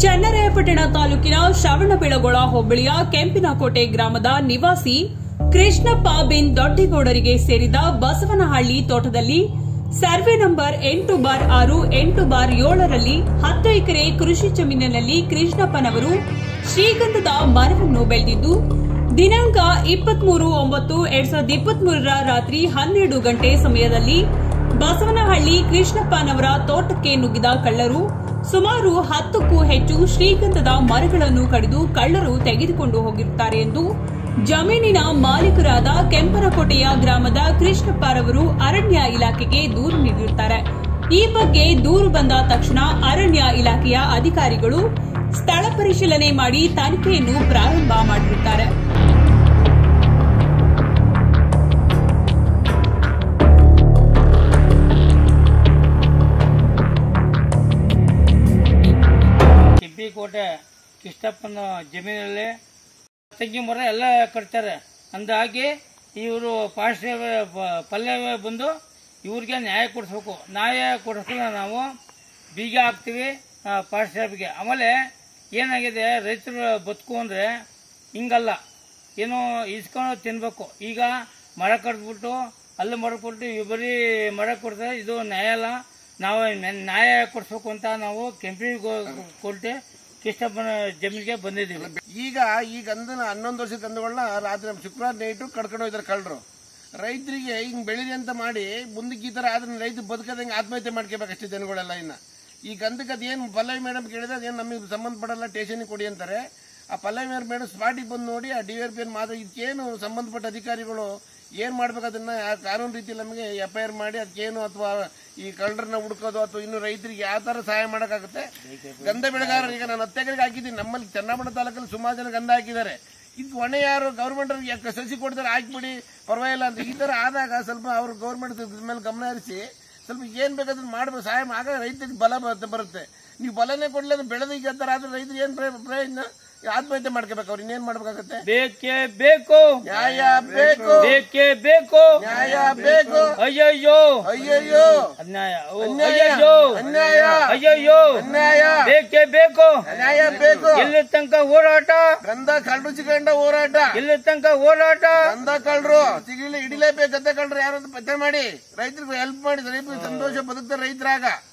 ಚನ್ನರಾಯಪಟ್ಟಣ ತಾಲೂಕಿನ ಶ್ರವಣಬೆಳಗೊಳ ಹೋಬಳಿಯ ಕೆಂಪಿನಕೋಟೆ ಗ್ರಾಮದ ನಿವಾಸಿ ಕೃಷ್ಣಪ್ಪ ಬಿನ್ ದೊಡ್ಡೇಗೌಡರಿಗೆ ಸೇರಿದ ಬಸವನಹಳ್ಳಿ ತೋಟದಲ್ಲಿ ಸರ್ವೆ ನಂಬರ್ ಎಂಟು ಬಾರ್ ಆರು ಎಂಟು ಬಾರ್ ಏಳರಲ್ಲಿ ಹತ್ತು ಎಕರೆ ಕೃಷಿ ಜಮೀನಿನಲ್ಲಿ ಕೃಷ್ಣಪ್ಪನವರು ಶ್ರೀಗಂಧದ ಮರವನ್ನು ಬೆಳೆದಿದ್ದು ದಿನಾಂಕ ಇಪ್ಪತ್ಮೂರು ಒಂಬತ್ತು ಎರಡ್ ಸಾವಿರದ ಇಪ್ಪತ್ಮೂರರ ರಾತ್ರಿ ಹನ್ನೆರಡು ಗಂಟೆ ಸಮಯದಲ್ಲಿ ಬಸವನಹಳ್ಳಿ ಕೃಷ್ಣಪ್ಪನವರ ತೋಟಕ್ಕೆ ನುಗ್ಗಿದ ಕಳ್ಳರು ಸುಮಾರು ಹತ್ತಕ್ಕೂ ಹೆಚ್ಚು ಶ್ರೀಗಂಧದ ಮರಗಳನ್ನು ಕಡಿದು ಕಳ್ಳರು ತೆಗೆದುಕೊಂಡು ಹೋಗಿರುತ್ತಾರೆ ಎಂದು ಜಮೀನಿನ ಮಾಲೀಕರಾದ ಕೆಂಪನಕೋಟೆಯ ಗ್ರಾಮದ ಕೃಷ್ಣಪ್ಪರವರು ಅರಣ್ಯ ಇಲಾಖೆಗೆ ದೂರು ನೀಡಿರುತ್ತಾರೆ ಈ ಬಗ್ಗೆ ದೂರು ಬಂದ ತಕ್ಷಣ ಅರಣ್ಯ ಇಲಾಖೆಯ ಅಧಿಕಾರಿಗಳು ಸ್ಥಳ ಪರಿಶೀಲನೆ ಮಾಡಿ ತನಿಖೆಯನ್ನು ಪ್ರಾರಂಭ ಮಾಡಿರುತ್ತಾರೆ ಕೆಂಪಿಕೋಟೆ ಕೃಷ್ಣಪ್ಪನ ಜಮೀನಲ್ಲಿ ತೆಂಗಿನ ಮರ ಎಲ್ಲ ಕಟ್ತಾರೆ ಅಂದಾಗಿ ಇವರು ಪಾಸ್ಟ್ ಪಲ್ಯ ಬಂದು ಇವ್ರಿಗೆ ನ್ಯಾಯ ಕೊಡಿಸ್ಬೇಕು ನ್ಯಾಯ ಕೊಡಿಸಲ್ಲ ನಾವು ಬೀಗ ಹಾಕ್ತೀವಿ ಪಾಸ್ಟ್ ಸಾಹೇಬ್ಗೆ ಆಮೇಲೆ ಏನಾಗಿದೆ ರೈತರು ಬದುಕು ಅಂದರೆ ಹಿಂಗಲ್ಲ ಏನೋ ಇಸ್ಕೊಂಡು ತಿನ್ಬೇಕು ಈಗ ಮರ ಕಟ್ಬಿಟ್ಟು ಅಲ್ಲಿ ಮರ ಕೊಟ್ಟು ಇವ್ ಬರೀ ಮರ ಕೊಡ್ತಾರೆ ಇದು ನ್ಯಾಯ ಅಲ್ಲ ನಾವು ನ್ಯಾ- ನ್ಯಾಯ ಕೊಡಿಸ್ಬೇಕು ಅಂತ ನಾವು ಕೆಂಪಿ ಕೊಟ್ಟೆ ಕೃಷ್ಣಪ್ಪನ ಜಮೀನಿಗೆ ಬಂದಿದ್ದೀವಿ ಈಗ ಈ ಗಂಧನ ಹನ್ನೊಂದು ವರ್ಷದ ಗಂಧಗಳನ್ನ ರಾತ್ರಿ ಶುಕ್ರವಾರ ನೈಟು ಕಡ್ಕೊಂಡು ಹೋಯ್ತಾರೆ ಕಳ್ಳರು ರೈತರಿಗೆ ಹಿಂಗ್ ಬೆಳಿಲಿ ಅಂತ ಮಾಡಿ ಮುಂದಕ್ಕೆ ಈ ತರ ಆದ್ರೆ ರೈತ ಬದುಕದಂಗೆ ಆತ್ಮಹತ್ಯೆ ಮಾಡ್ಕೋಬೇಕಷ್ಟೇ ಜನಗಳೆಲ್ಲ ಇನ್ನ ಈ ಗಂಧಕ್ಕೆ ಅದೇನು ಪಲ್ಲವಿ ಮೇಡಮ್ ಕೇಳಿದ್ರೆ ಅದೇನು ನಮಗೆ ಸಂಬಂಧಪಡಲ್ಲ ಸ್ಟೇಷನ್ಗೆ ಕೊಡಿ ಅಂತಾರೆ ಆ ಪಲ್ಲವಿ ಮೇಡಮ್ ಸ್ಪಾಟಿಗೆ ಬಂದು ನೋಡಿ ಆ ಡಿ ಆರ್ ಪಿ ಮಾತ್ರ ಇದಕ್ಕೇನು ಸಂಬಂಧಪಟ್ಟ ಅಧಿಕಾರಿಗಳು ಏನ್ ಮಾಡ್ಬೇಕು ಅದನ್ನ ಆ ಕಾನೂನು ರೀತಿಯಲ್ಲಿ ನಮಗೆ ಎಫ್ ಐ ಆರ್ ಮಾಡಿ ಅದಕ್ಕೇನು ಅಥವಾ ಈ ಕಳ್ಳರನ್ನ ಹುಡುಕೋದು ಅಥವಾ ಇನ್ನು ರೈತರಿಗೆ ಯಾವ ತರ ಸಹಾಯ ಮಾಡಕ್ಕಾಗುತ್ತೆ ಗಂಧ ಬೆಳೆಗಾರರು ಈಗ ನಾನು ಹತ್ತು ಎಕರೆಗೆ ಹಾಕಿದ್ದೀನಿ ನಮ್ಮಲ್ಲಿ ಚನ್ನಪಟ್ಟಣ ತಾಲೂಕಲ್ಲಿ ಸುಮಾರು ಜನ ಗಂಧ ಹಾಕಿದ್ದಾರೆ ಇದು ಹೊಣೆ ಯಾರು ಗೌರ್ಮೆಂಟ್ ಸಸಿ ಕೊಡ್ತಾರೆ ಹಾಕ್ಬಿಡಿ ಪರವಾಗಿಲ್ಲ ಅಂತ ಈ ತರ ಆದಾಗ ಸ್ವಲ್ಪ ಅವರು ಗೌರ್ಮೆಂಟ್ ಮೇಲೆ ಗಮನ ಹರಿಸಿ ಸ್ವಲ್ಪ ಏನ್ ಬೇಕಾದ್ರೂ ಮಾಡ್ಬೇಕು ಸಹಾಯ ಮಾ- ಆಗ ರೈತರಿಗೆ ಬಲ ಬರುತ್ತೆ ಬರುತ್ತೆ ನೀವು ಬಲನೇ ಕೊಡ್ಲಿಲ್ಲ ಬೆಳೆದ ಈಗ ತರ ಆದ್ರೆ ರೈತರು ಏನ್ ಪ್ರಯ- ಪ್ರಯೋಜನ ಆತ್ಮಹತ್ಯೆ ಮಾಡ್ಕೋಬೇಕು ಅವ್ರು ಇನ್ನೇನ್ ಮಾಡ್ಬೇಕಾಗತ್ತೆ ಬೇಕೇ ಬೇಕು ನ್ಯಾಯ ಬೇಕು ಬೇಕೇ ಬೇಕು ನ್ಯಾಯ ಬೇಕು ಅಯ್ಯಯ್ಯೋ ಅಯ್ಯಯ್ಯೋ ಅನ್ಯಾಯ ಓ, ಅನ್ಯಾಯ ಅಯ್ಯಯ್ಯೋ ಅನ್ಯಾಯ ಅಯ್ಯಯ್ಯೋ ಅನ್ಯಾಯ ಬೇಕೇ ಬೇಕು ನ್ಯಾಯ ಬೇಕು ಎಲ್ಲಿ ತನಕ ಹೋರಾಟ ಗಂಧ ಕಳ್ಳರು ಸಿಗಂಡ ಹೋರಾಟ ಎಲ್ಲಿ ತನಕ ಹೋರಾಟ ಗಂಧ ಕಳ್ಳರು ಸಿಗಲಿ ಹಿಡಿಲೇಬೇಕು ಗಂಧ ಕಳ್ಳರು ಯಾರು ಅಂತ ಪತ್ತೆ ಮಾಡಿ ರೈತರಿಗೆ ಹೆಲ್ಪ್ ಮಾಡಿ ರೈತರಿಗೆ ಸಂತೋಷ ಬದುಕ್ತಾರೆ ರೈತರಾಗ